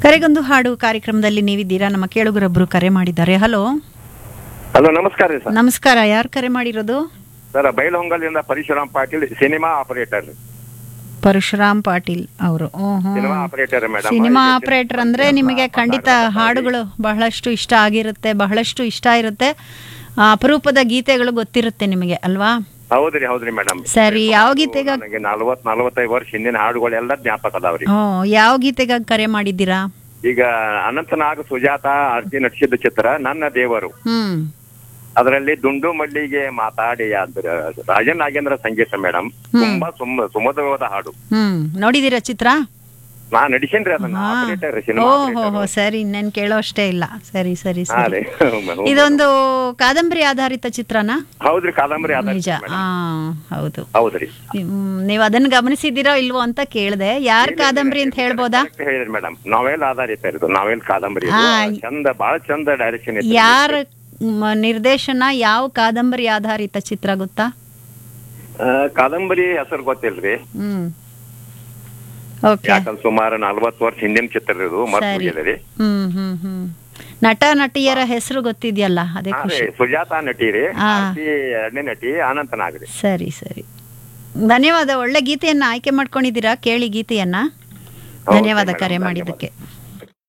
ಕರೆಗೊಂದು ಹಾಡು ಕಾರ್ಯಕ್ರಮದಲ್ಲಿ ನೀವಿದ್ದೀರಾ ನಮ್ಮ ಕೇಳುಗರೊಬ್ಬರು ಕರೆ ಮಾಡಿದ್ದಾರೆ ಹಲೋ ಹಲೋ ನಮಸ್ಕಾರ ರೀ ಸರ್ ನಮಸ್ಕಾರ ಯಾರು ಕರೆ ಮಾಡಿರೋದು ಸರ್ ಬೈಲಹೊಂಗಲಿಂದ ಪರಶುರಾಮ್ ಪಾಟೀಲ್ ಸಿನಿಮಾ ಆಪರೇಟರ್ ಪರಶುರಾಮ್ ಪಾಟೀಲ್ ಅವರು cinema operator madam cinema operator ಅಂದ್ರೆ ನಿಮಗೆ ಖಂಡಿತ ಹಾಡುಗಳು ಬಹಳಷ್ಟು ಇಷ್ಟ ಆಗಿರುತ್ತೆ ಬಹಳಷ್ಟು ಇಷ್ಟ ಇರುತ್ತೆ ಆ, ಅಪರೂಪದ ಗೀತೆಗಳು ಗೊತ್ತಿರುತ್ತೆ ನಿಮಗೆ ಅಲ್ವಾ ಹೌದ್ರಿ ಹೌದ್ರಿ ಮೇಡಮ್ ಸರಿ ಯಾವ ಗೀತೆಗ ನನಗೆ ನಲ್ವತ್ ನಲವತ್ತೈದು ವರ್ಷ ಹಿಂದಿನ ಹಾಡುಗಳೆಲ್ಲ ಜ್ಞಾಪಕ ಅದಾವ್ರಿ ಹ್ಞೂ ಯಾವ ಗೀತೆಗಾಗಿ ಕರೆ ಮಾಡಿದ್ದೀರಾ ಈಗ ಅನಂತನಾಗ್ ಸುಜಾತ ಅರ್ಜಿ ನಟಿಸಿದ ಚಿತ್ರ ನನ್ನ ದೇವರು ಹ್ಮ್ ಅದರಲ್ಲಿ ದುಂಡು ಮಲ್ಲಿಗೆ ಮಾತಾಡಿ ಅಂದ್ರೆ ರಾಜನ್ ನಾಗೇಂದ್ರ ಸಂಗೀತ ಮೇಡಮ್ ತುಂಬಾ ಸುಮ್ಮ ಸುಮಧುರವಾದ ಹಾಡು ಹ್ಮ್ ನೋಡಿದೀರಾ ಚಿತ್ರ ನಾ ನಡಿಸೇನ್ರಿ ಅದನ್ನ ಆಪರೇಟರ್ ಸಿನಿಮಾ ಓಹೋ ಹೋ ಸರಿ ನಾನು ಕೇಳೋ ಅಷ್ಟೇ ಇಲ್ಲ ಸರಿ ಸರಿ ಹಾ ಸರಿ ರೀ ಇದೊಂದು ಕಾದಂಬರಿ ಆಧಾರಿತ ಚಿತ್ರನಾ ಹೌದ್ರಿ ಕಾದಂಬರಿ ಆಧಾರಿತ ನಿಜ madam. ಹಾ ಹೌದು ಹೌದ್ರಿ ಹ್ಮ್, ನೀವು ಅದನ್ನ ಗಮನಿಸಿದ್ದೀರೋ ಇಲ್ವೋ ಅಂತ ಕೇಳ್ದೆ ಯಾರ್ ಕಾದಂಬರಿ ಅಂತ ಹೇಳ್ಬೋದಾ Correct ಹೇಳಿದ್ರಿ ಮೇಡಮ್ ನಾವೆಲ್ ಆಧಾರಿತ ಇದು ನಾವೆಲ್ ಕಾದಂಬರಿ ಇದು. ಹಾ. ಚಂದ ಬಾಳ ಚಂದ ಡೈರೆಕ್ಷನ್ ಇತ್ತು ಯಾರ ಮ್, ನಿರ್ದೇಶನ ಯಾವ ಕಾದಂಬರಿ ಆಧಾರಿತ ಚಿತ್ರ ಗೊತ್ತಾ ಆ, ಕಾದಂಬರಿ ಹೆಸರು ಗೊತ್ತಿಲ್ರಿ ಹ್ಮ್ ಓಕೆ ಯಾಕಂದ್ರೆ ಸುಮಾರು ನಲ್ವತ್ತು ವರ್ಷ ಹಿಂದಿನ ಚಿತ್ರ ಇದು ಮರ್ತ್ ಸರಿ. ಹೋಗಿದೆ ರೀ ಹ್ಮ್ ಹ್ಮ್ ಹ್ಮ್ ನಟ ನಟಿಯರ ಹೆಸರು ಗೊತ್ತಿದ್ಯಲ್ಲ ಅದೇ ಹಾ ಖುಷಿ ರೀ ಸುಜಾತ ನಟಿ ರೀ ಹಾ. ಆರ್ತಿ ಎರಡನೇ ನಟಿ ಅನಂತನಾಗ್ ರೀ ಸರಿ ಸರಿ ಧನ್ಯವಾದ ಒಳ್ಳೆ ಗೀತೆಯನ್ನ ಆಯ್ಕೆ ಮಾಡ್ಕೊಂಡಿದ್ದೀರಾ ಕೇಳಿ ಗೀತೆಯನ್ನ ಹೌದು ಧನ್ಯವಾದ madam, ಕರೆ ಧನ್ಯವಾದ. ಮಾಡಿದ್ದಕ್ಕೆ